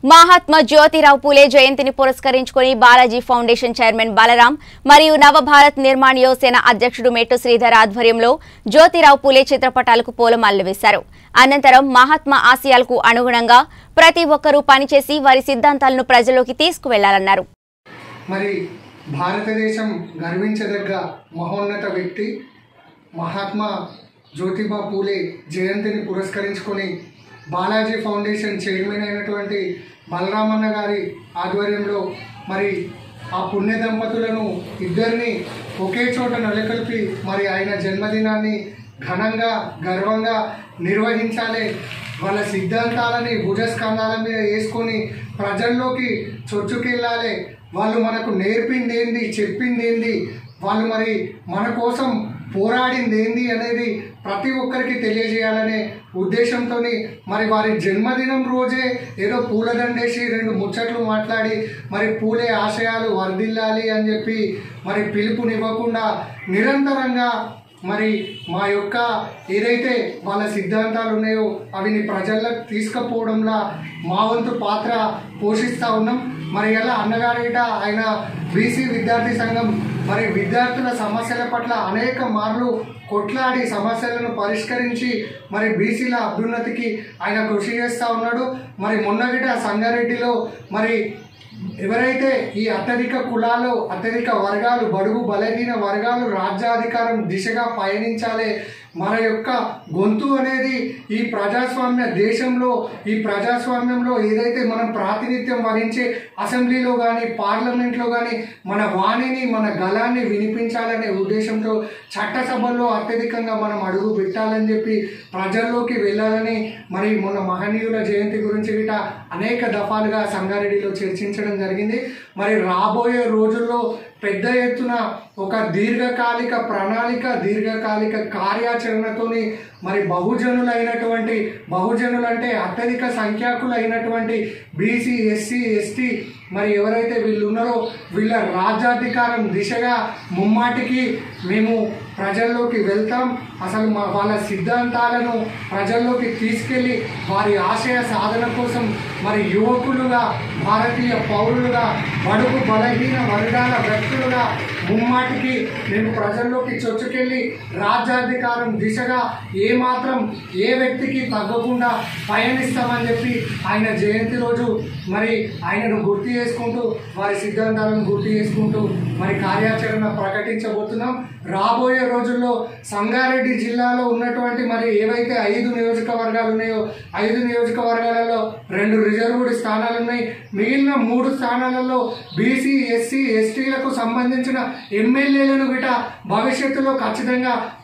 మహాత్మా జ్యోతిరావు పూలే జయంతిని పురస్కరించుకుని Balaji foundation chairman Balaram మరియు నవభారత్ నిర్మాణ యువసేన అధ్యక్షుడు మెట్టు శ్రీధర్ ఆధ్వర్యంలో జ్యోతిరావు పూలే చిత్రపటాలకు పూలమాలలు వేశారు అనంతరం మహాత్మా ఆశయాలకు అనుగుణంగా ప్రతి ఒక్కరూ పనిచేసి వారి సిద్ధాంతాలను ప్రజల్లోకి తీసుకువెళ్లాలన్నారు మరి భారతదేశం గర్వించదగ్గ మహోన్నత వ్యక్తి మహాత్మా జ్యోతిబా పూలే జయంతిని పురస్కరించుకొని బాలాజీ ఫౌండేషన్ చైర్మన్ అయినటువంటి బలరామన్న గారి ఆధ్వర్యంలో మరి ఆ పుణ్య దంపతులను ఇద్దరిని ఒకే చోట నెలకొల్పి మరి ఆయన జన్మదినాన్ని ఘనంగా గర్వంగా నిర్వహించాలి వాళ్ళ సిద్ధాంతాలని భుజస్కంధాల మీద వేసుకొని ప్రజల్లోకి చొచ్చుకెళ్ళాలి వాళ్ళు మనకు నేర్పింది ఏంది చెప్పింది ఏంది వాళ్ళు మరి మన కోసం పోరాడింది ఏంది అనేది ప్రతి ఒక్కరికి తెలియజేయాలనే ఉద్దేశంతో మరి వారి జన్మదినం రోజే ఏదో పూలదండేసి రెండు ముచ్చట్లు మాట్లాడి మరి పూలే ఆశయాలు వర్ధిల్లాలి అని చెప్పి మరి పిలుపునివ్వకుండా నిరంతరంగా మరి మా యొక్క ఏదైతే వాళ్ళ సిద్ధాంతాలు ఉన్నాయో అవిని ప్రజలకు తీసుకుపోవడంలో మా వంతు పాత్ర పోషిస్తూ ఉన్నాం మరి ఎలా అన్నగారిట ఆయన బీసీ విద్యార్థి సంఘం మరి విద్యార్థుల సమస్యల పట్ల అనేక మార్లు కొట్లాడి సమస్యలను పరిష్కరించి మరి బీసీల అభ్యున్నతికి ఆయన కృషి చేస్తూ ఉన్నాడు మరి మొన్నగిట సంగారెడ్డిలో మరి ఎవరైతే ఈ అత్యధిక కులాలు అత్యధిక వర్గాలు బడుగు బలహీన వర్గాలు రాజ్యాధికారం దిశగా పయనించాలి మన యొక్క గొంతు అనేది ఈ ప్రజాస్వామ్య దేశంలో ఈ ప్రజాస్వామ్యంలో ఏదైతే మనం ప్రాతినిధ్యం వహించే అసెంబ్లీలో కానీ పార్లమెంట్లో కానీ మన వాణిని మన గలాన్ని వినిపించాలనే ఉద్దేశంతో చట్టసభల్లో అత్యధికంగా మనం అడుగు పెట్టాలని చెప్పి ప్రజల్లోకి వెళ్ళాలని మరి మొన్న మహనీయుల జయంతి గురించి గిట అనేక దఫాలుగా సంగారెడ్డిలో చర్చించడం జరిగింది మరి రాబోయే రోజుల్లో పెద్ద ఎత్తున ఒక దీర్ఘకాలిక ప్రణాళిక దీర్ఘకాలిక కార్యాచరణతోని మరి బహుజనులైనటువంటి బహుజనులు అంటే అత్యధిక సంఖ్యాకులు అయినటువంటి బీసీ ఎస్సీ ఎస్టీ మరి ఎవరైతే వీళ్ళు ఉన్నారో వీళ్ళ రాజ్యాధికారం దిశగా ముమ్మాటికి మేము ప్రజల్లోకి వెళ్తాం అసలు మా వాళ్ళ సిద్ధాంతాలను ప్రజల్లోకి తీసుకెళ్ళి వారి ఆశయ సాధన కోసం మరి యువకులుగా భారతీయ పౌరులుగా బడుగు బలహీన వర్గాల వ్యక్తులుగా ముమ్మాటికి మేము ప్రజల్లోకి చొచ్చుకెళ్ళి రాజ్యాధికారం దిశగా ఏమాత్రం ఏ వ్యక్తికి తగ్గకుండా పయనిస్తామని చెప్పి ఆయన జయంతి రోజు మరి ఆయనను గుర్తు చేసుకుంటూ వారి సిద్ధాంతాలను గుర్తు చేసుకుంటూ మరి కార్యాచరణ ప్రకటించబోతున్నాం రాబోయే రోజుల్లో సంగారెడ్డి జిల్లాలో ఉన్నటువంటి మరి ఏవైతే ఐదు నియోజకవర్గాలు ఉన్నాయో ఐదు నియోజకవర్గాలలో రెండు రిజర్వ్డ్ స్థానాలు ఉన్నాయి మిగిలిన మూడు స్థానాలలో బీసీ ఎస్సీ ఎస్టీలకు సంబంధించిన ఎమ్మెల్యేలను గిట భవిష్యత్తులో ఖచ్చితంగా